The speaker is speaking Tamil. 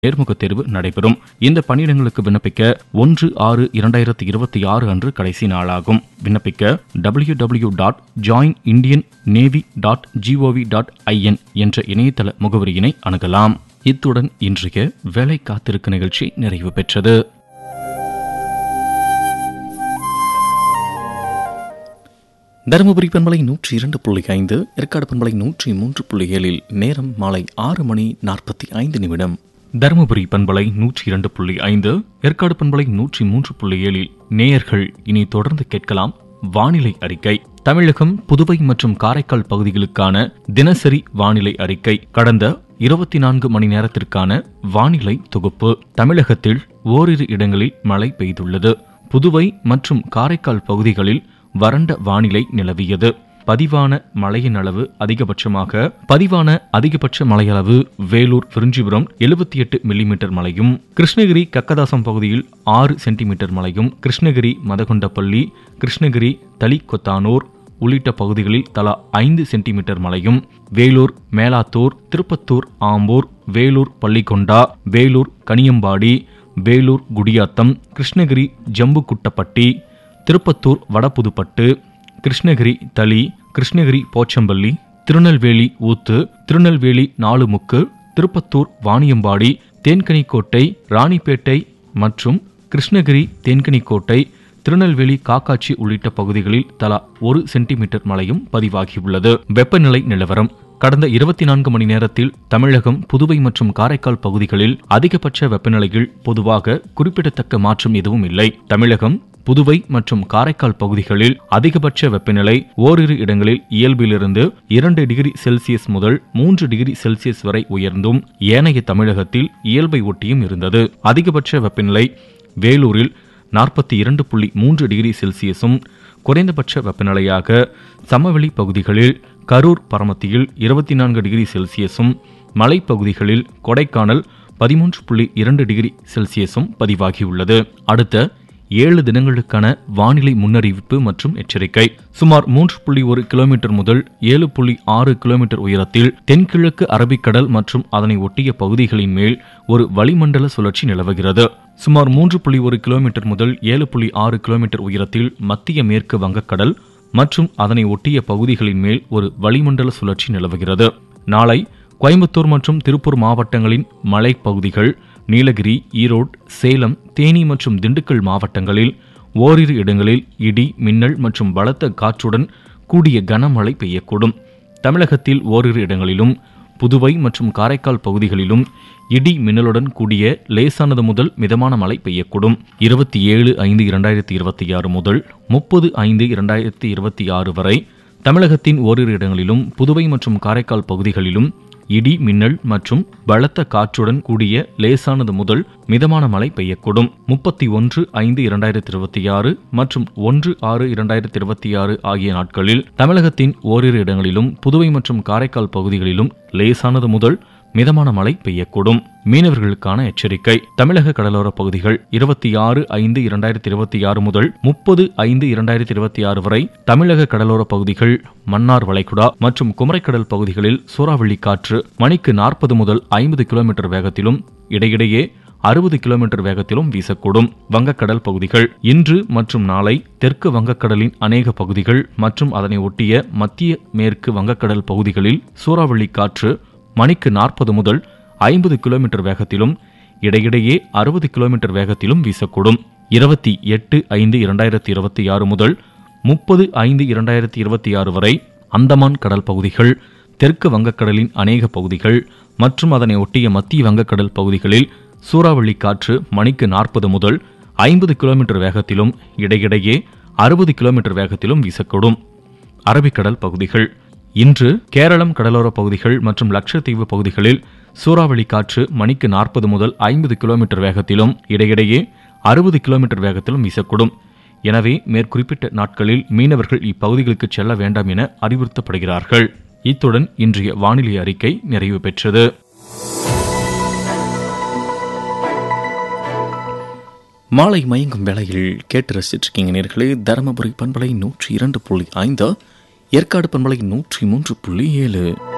நேர்முகத் தேர்வு நடைபெறும் இந்த பணியிடங்களுக்கு விண்ணப்பிக்க ஒன்று ஆறு இரண்டாயிரத்தி இருபத்தி ஆறு அன்று கடைசி நாளாகும் விண்ணப்பிக்க W W dot join Indian navy dot G O V dot I N என்ற இணையதள முகவரியினை அணுகலாம் இத்துடன் இன்றைய வேலை காத்திருக்க நிகழ்ச்சி நிறைவு பெற்றது தருமபுரி பண்பலை நூற்றி இரண்டு புள்ளி ஐந்து ஏற்காடு பண்பலை நூற்றி மூன்று புள்ளி ஏழில் நேரம் மாலை ஆறு மணி நாற்பத்தி ஐந்து நிமிடம் தருமபுரி பண்பலை நூற்றி இரண்டு புள்ளி ஐந்து ஏற்காடு பண்பலை நூற்றி மூன்று புள்ளி ஏழில் நேயர்கள் இனி தொடர்ந்து கேட்கலாம் வானிலை அறிக்கை தமிழகம் புதுவை மற்றும் காரைக்கால் பகுதிகளுக்கான தினசரி வானிலை அறிக்கை கடந்த இருபத்தி நான்கு மணி நேரத்திற்கான வானிலை தொகுப்பு தமிழகத்தில் ஓரிரு இடங்களில் மழை பெய்துள்ளது புதுவை மற்றும் காரைக்கால் பகுதிகளில் வறண்ட வானிலை நிலவியது பதிவான மழையின் அளவு அதிகபட்சமாக பதிவான அதிகபட்ச மழையளவு வேலூர் விருஞ்சிபுரம் எழுபத்தி எட்டு மில்லிமீட்டர் மழையும் கிருஷ்ணகிரி கக்கதாசம் பகுதியில் ஆறு சென்டிமீட்டர் மழையும் கிருஷ்ணகிரி மதகுண்டப்பள்ளி கிருஷ்ணகிரி தளிக்கொத்தானூர் உள்ளிட்ட பகுதிகளில் தலா ஐந்து சென்டிமீட்டர் மழையும் வேலூர் மேலாத்தூர் திருப்பத்தூர் ஆம்பூர் வேலூர் பள்ளிக்கொண்டா வேலூர் கனியம்பாடி வேலூர் குடியாத்தம் கிருஷ்ணகிரி ஜம்புக்குட்டப்பட்டி திருப்பத்தூர் வடபுதுப்பட்டு கிருஷ்ணகிரி தளி கிருஷ்ணகிரி போச்சம்பள்ளி திருநெல்வேலி ஊத்து திருநெல்வேலி நாலுமுக்கு திருப்பத்தூர் வாணியம்பாடி தேன்கனிக்கோட்டை ராணிப்பேட்டை மற்றும் கிருஷ்ணகிரி தேன்கனிக்கோட்டை திருநெல்வேலி காக்காட்சி உள்ளிட்ட பகுதிகளில் தலா ஒரு சென்டிமீட்டர் மழையும் பதிவாகியுள்ளது வெப்பநிலை நிலவரம் கடந்த இருபத்தி நான்கு மணி நேரத்தில் தமிழகம் புதுவை மற்றும் காரைக்கால் பகுதிகளில் அதிகபட்ச வெப்பநிலையில் பொதுவாக குறிப்பிடத்தக்க மாற்றம் எதுவும் இல்லை தமிழகம் புதுவை மற்றும் காரைக்கால் பகுதிகளில் அதிகபட்ச வெப்பநிலை ஓரிரு இடங்களில் இயல்பிலிருந்து இரண்டு டிகிரி செல்சியஸ் முதல் மூன்று டிகிரி செல்சியஸ் வரை உயர்ந்தும் ஏனைய தமிழகத்தில் இயல்பை ஒட்டியும் இருந்தது அதிகபட்ச வெப்பநிலை வேலூரில் நாற்பத்தி இரண்டு புள்ளி மூன்று டிகிரி செல்சியஸும் குறைந்தபட்ச வெப்பநிலையாக சமவெளி பகுதிகளில் கரூர் பரமத்தியில் இருபத்தி நான்கு டிகிரி செல்சியஸும் மலைப்பகுதிகளில் கொடைக்கானல் பதிமூன்று புள்ளி இரண்டு டிகிரி செல்சியஸும் பதிவாகியுள்ளது அடுத்த ஏழு தினங்களுக்கான வானிலை முன்னறிவிப்பு மற்றும் எச்சரிக்கை சுமார் மூன்று புள்ளி ஒரு கிலோமீட்டர் முதல் ஏழு புள்ளி ஆறு கிலோமீட்டர் உயரத்தில் தென்கிழக்கு அரபிக்கடல் மற்றும் அதனை ஒட்டிய பகுதிகளின் மேல் ஒரு வளிமண்டல சுழற்சி நிலவுகிறது சுமார் மூன்று புள்ளி ஒரு கிலோமீட்டர் முதல் ஏழு புள்ளி ஆறு கிலோமீட்டர் உயரத்தில் மத்திய மேற்கு வங்கக்கடல் மற்றும் அதனை ஒட்டிய பகுதிகளின் மேல் ஒரு வளிமண்டல சுழற்சி நிலவுகிறது நாளை கோயம்புத்தூர் மற்றும் திருப்பூர் மாவட்டங்களின் மலைப்பகுதிகள் நீலகிரி ஈரோடு சேலம் தேனி மற்றும் திண்டுக்கல் மாவட்டங்களில் ஓரிரு இடங்களில் இடி மின்னல் மற்றும் பலத்த காற்றுடன் கூடிய கனமழை பெய்யக்கூடும் தமிழகத்தில் ஓரிரு இடங்களிலும் புதுவை மற்றும் காரைக்கால் பகுதிகளிலும் இடி மின்னலுடன் கூடிய லேசானது முதல் மிதமான மழை பெய்யக்கூடும் இருபத்தி ஏழு ஐந்து இரண்டாயிரத்தி இருபத்தி ஆறு முதல் முப்பது ஐந்து இரண்டாயிரத்தி இருபத்தி ஆறு வரை தமிழகத்தின் ஓரிரு இடங்களிலும் புதுவை மற்றும் காரைக்கால் பகுதிகளிலும் இடி மின்னல் மற்றும் பலத்த காற்றுடன் கூடிய லேசானது முதல் மிதமான மழை பெய்யக்கூடும் முப்பத்தி ஒன்று ஐந்து இரண்டாயிரத்தி இருபத்தி ஆறு மற்றும் ஒன்று ஆறு இரண்டாயிரத்தி இருபத்தி ஆறு ஆகிய நாட்களில் தமிழகத்தின் ஓரிரு இடங்களிலும் புதுவை மற்றும் காரைக்கால் பகுதிகளிலும் லேசானது முதல் மிதமான மழை பெய்யக்கூடும் மீனவர்களுக்கான எச்சரிக்கை தமிழக கடலோர பகுதிகள் இருபத்தி ஆறு ஐந்து இரண்டாயிரத்தி இருபத்தி ஆறு முதல் முப்பது ஐந்து இரண்டாயிரத்தி இருபத்தி ஆறு வரை தமிழக கடலோர பகுதிகள் மன்னார் வளைகுடா மற்றும் குமரைக்கடல் பகுதிகளில் சூறாவளி காற்று மணிக்கு நாற்பது முதல் ஐம்பது கிலோமீட்டர் வேகத்திலும் இடையிடையே அறுபது கிலோமீட்டர் வேகத்திலும் வீசக்கூடும் வங்கக்கடல் பகுதிகள் இன்று மற்றும் நாளை தெற்கு வங்கக்கடலின் அநேக பகுதிகள் மற்றும் அதனை ஒட்டிய மத்திய மேற்கு வங்கக்கடல் பகுதிகளில் சூறாவளி காற்று மணிக்கு நாற்பது முதல் ஐம்பது கிலோமீட்டர் வேகத்திலும் இடையிடையே அறுபது கிலோமீட்டர் வேகத்திலும் வீசக்கூடும் இருபத்தி எட்டு ஐந்து இரண்டாயிரத்தி இருபத்தி ஆறு முதல் முப்பது ஐந்து இரண்டாயிரத்தி இருபத்தி ஆறு வரை அந்தமான் கடல் பகுதிகள் தெற்கு வங்கக்கடலின் அநேக பகுதிகள் மற்றும் அதனை ஒட்டிய மத்திய வங்கக்கடல் பகுதிகளில் சூறாவளி காற்று மணிக்கு நாற்பது முதல் ஐம்பது கிலோமீட்டர் வேகத்திலும் இடையிடையே அறுபது கிலோமீட்டர் வேகத்திலும் வீசக்கூடும் அரபிக்கடல் பகுதிகள் இன்று கேரளம் கடலோர பகுதிகள் மற்றும் லட்சத்தீவு பகுதிகளில் சூறாவளி காற்று மணிக்கு நாற்பது முதல் ஐம்பது கிலோமீட்டர் வேகத்திலும் இடையிடையே அறுபது கிலோமீட்டர் வேகத்திலும் வீசக்கூடும் எனவே மேற்குறிப்பிட்ட நாட்களில் மீனவர்கள் இப்பகுதிகளுக்கு செல்ல வேண்டாம் என அறிவுறுத்தப்படுகிறார்கள் இத்துடன் இன்றைய வானிலை அறிக்கை நிறைவு பெற்றது மாலை மயங்கும் வேளையில் கேட்டு ரசிச்சிருக்கீங்க நேர்களே தருமபுரி பண்பலை நூற்றி இரண்டு புள்ளி ஐந்து ஏற்காடு பண்பலை நூற்றி மூன்று புள்ளி ஏழு